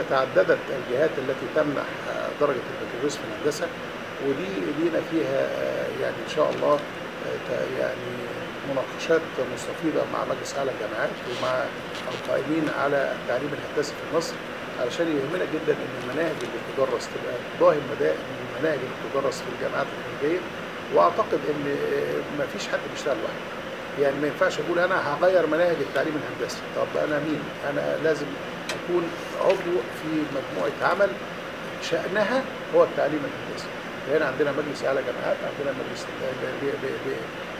وتعددت الجهات التي تمنح آه، درجه البكالوريوس في الهندسه ودي لينا فيها آه، يعني ان شاء الله آه، ت- يعني مناقشات مستفيضه مع مجلس اعلى الجامعات ومع القائمين على التعليم الهندسي في مصر علشان يهمنا جدا ان المناهج اللي بتدرس تبقى تضاهي المدا- المناهج اللي بتدرس في الجامعات الخارجيه واعتقد ان ما فيش حد بيشتغل لوحده يعني ما ينفعش اقول انا هغير مناهج التعليم الهندسي طب انا مين انا لازم اكون عضو في مجموعه عمل شانها هو التعليم الهندسي هنا عندنا مجلس اعلى جامعات عندنا مجلس ب- ب- ب-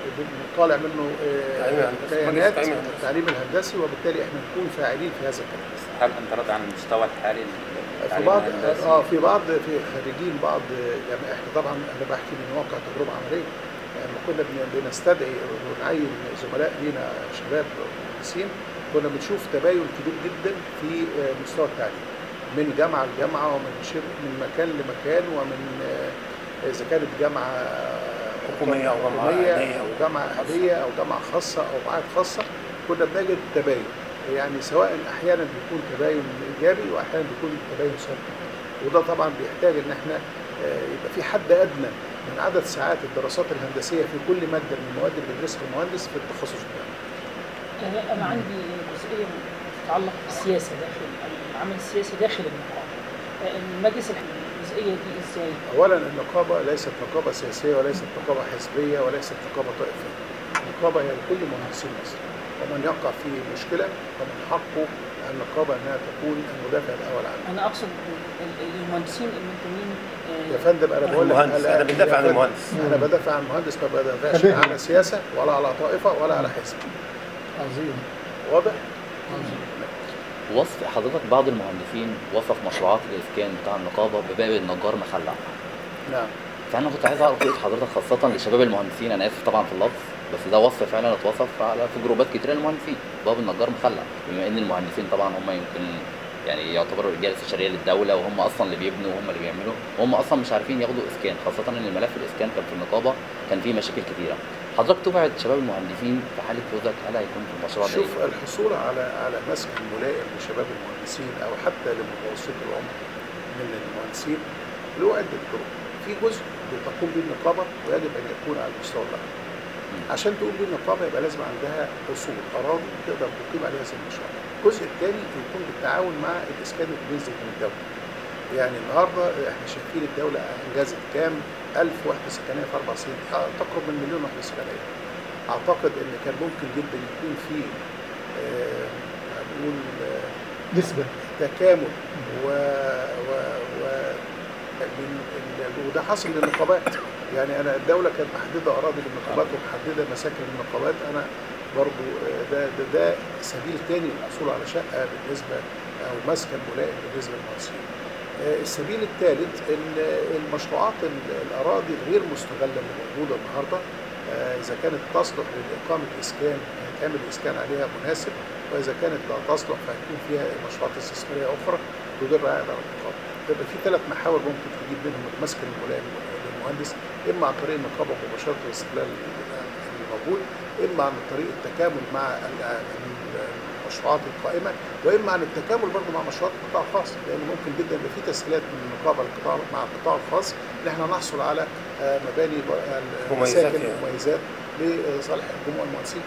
ب- طالع منه آه، التعليم الهندسي. كيانات مجلس التعليم الهندسي. التعليم الهندسي وبالتالي احنا نكون فاعلين في هذا الكلام هل انت راضي عن المستوى الحالي في للتعليم بعض الهندسي؟ اه في بعض في خريجين بعض جامعات احنا طبعا انا بحكي من واقع تجربه عمليه لما كنا بن- بنستدعي ونعين زملاء لينا شباب مهندسين كنا بنشوف تباين كبير جدا في آه، مستوى التعليم من جامعه لجامعه ومن شبه من مكان لمكان ومن آه، اذا كانت جامعه حكومية أو جامعة حكومية أهلية او أو جامعه اهليه او جامعه خاصه او معاهد خاصه كنا بنجد تباين يعني سواء احيانا بيكون تباين ايجابي واحيانا بيكون تباين سلبي وده طبعا بيحتاج ان احنا آه، يبقى في حد ادنى من عدد ساعات الدراسات الهندسيه في كل ماده من المواد اللي بيدرسها المهندس في التخصص بتاعه. أنا- أنا عندي جزئية تتعلق بالسياسة داخل العمل السياسي داخل النقابة. المجلس الجزئية دي إزاي؟ اولا النقابه ليست نقابه سياسيه وليست نقابه حزبيه وليست نقابه طائفيه. النقابه هي لكل مهندسين مصر ومن يقع في مشكله فمن حقه النقابه انها تكون المدافع الاول عنه. أنا أقصد ال- ال- المهندسين المنتمين آه، يا فندم انا بقول لك المهندس، أنا- أنا بدافع يا عن فندم، المهندس. انا بدافع عن المهندس ما بدافعش شبيه. على سياسه ولا على طائفه ولا على حزب عظيم واضح؟ عظيم وصف حضرتك بعض المهندسين وصف مشروعات الاسكان بتاع النقابه بباب النجار مخلع نعم فانا كنت عايز اعرف رؤيه حضرتك خاصه لشباب المهندسين انا اسف طبعا في اللفظ بس ده وصف فعلا اتوصف على في جروبات كتيره للمهندسين باب النجار مخلع بما ان المهندسين طبعا هم يمكن يعني يعتبروا رجال استشاريه للدوله وهم اصلا اللي بيبنوا وهم اللي بيعملوا وهم اصلا مش عارفين ياخدوا اسكان خاصه ان الملف الاسكان كان في النقابه كان فيه مشاكل كتيره حضرتك تبعد شباب المهندسين في حاله فوزك هل هيكون في المشروع ده شوف إيه؟ الحصول على على مسكن ملائم لشباب المهندسين او حتى لمتوسط العمر من المهندسين له عده طرق في جزء بتقوم به النقابه ويجب ان يكون على المستوى الاعلى عشان تقوم به النقابه يبقى لازم عندها اصول اراضي تقدر تقيم عليها هذا المشروع الجزء الثاني يكون بالتعاون مع الاسكان اللي بينزل من الدوله يعني النهارده احنا شايفين الدوله انجزت كام ألف وحده سكنيه في اربع سنين آه، تقرب من مليون وحده سكنيه اعتقد ان كان ممكن جدا يكون في آه، هنقول آه، نسبة تكامل و, و, و من ال- وده حصل للنقابات يعني انا الدوله كانت محدده اراضي للنقابات ومحدده مساكن للنقابات انا برضو آه، ده ده, ده سبيل تاني للحصول على شقه بالنسبه او مسكن ملائم بالنسبه للمهندسين. آه، السبيل الثالث ال- المشروعات ال- الاراضي الغير مستغله اللي موجوده النهارده آه، اذا كانت تصلح لاقامه اسكان هيتعمل اسكان عليها مناسب واذا كانت لا تصلح فهيكون فيها مشروعات استثماريه اخرى تدر عائد على النقابه. يبقى في ثلاث محاور ممكن تجيب منهم المسكن الملائم للمهندس اما عن طريق النقابه مباشره واستغلال اللي موجود اما عن طريق التكامل مع ال- المشروعات القائمه واما عن التكامل برضه مع مشروعات القطاع الخاص لان ممكن جدا يبقى في تسهيلات من النقابه للقطاع مع القطاع الخاص ان احنا نحصل على آه، مباني ب- مميزات مساكن يعني. ومميزات لصالح جموع المهندسين.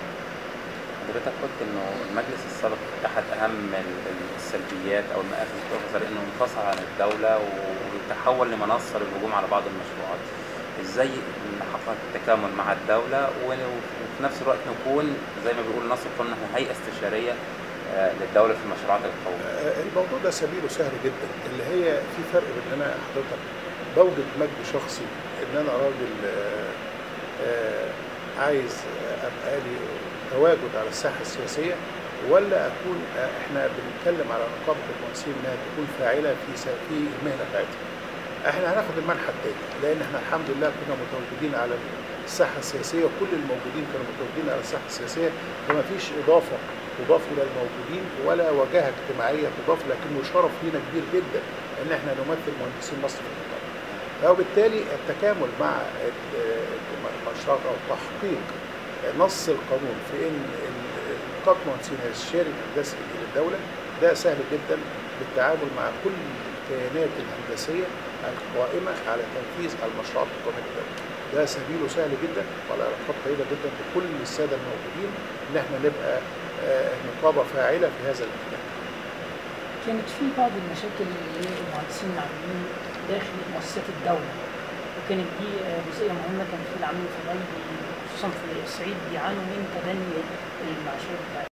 حضرتك قلت انه المجلس السابق احد اهم ال- ال- السلبيات او المآخذ التؤخذ انه انفصل عن الدوله وتحول لمنصه للهجوم على بعض المشروعات. ازاي نحقق التكامل مع الدوله ون- وفي نفس الوقت نكون زي ما بيقول نص القانون احنا هيئه استشاريه آه، للدوله في المشروعات القوميه. آه، الموضوع ده سبيله سهل جدا اللي هي في فرق بين ان انا حضرتك بوجد مجد شخصي ان انا راجل آه، آه، عايز ابقى لي تواجد على الساحه السياسيه ولا اكون آه، احنا بنتكلم على نقابه المهندسين انها تكون فاعله في س- في المهنه بتاعتها. احنا هناخد المنحى التاني لان احنا الحمد لله كنا متواجدين على الساحه السياسيه وكل الموجودين كانوا متواجدين على الساحه السياسيه فما فيش اضافه تضاف الى الموجودين ولا وجاهه اجتماعيه تضاف لكنه شرف لينا كبير جدا ان احنا نمثل مهندسين مصر في النقابه. وبالتالي التكامل مع ال- المشروعات او تحقيق نص القانون في ان ال- نقابه المهندسين هي الشارك الهندسي للدوله ده سهل جدا بالتعامل مع كل الكيانات الهندسيه القائمه على تنفيذ المشروعات القوميه للدوله. ده سبيله سهل جدا والعلاقات طيبه جدا بكل الساده الموجودين ان احنا نبقى آه، نقابه فاعله في هذا الاتجاه. كانت في بعض المشاكل اللي المهندسين العاملين داخل مؤسسات الدولة وكانت دي آه، جزئية مهمة كان في العاملين الفضائي خصوصا في الصعيد بيعانوا من تدني المعاشات بتاعتهم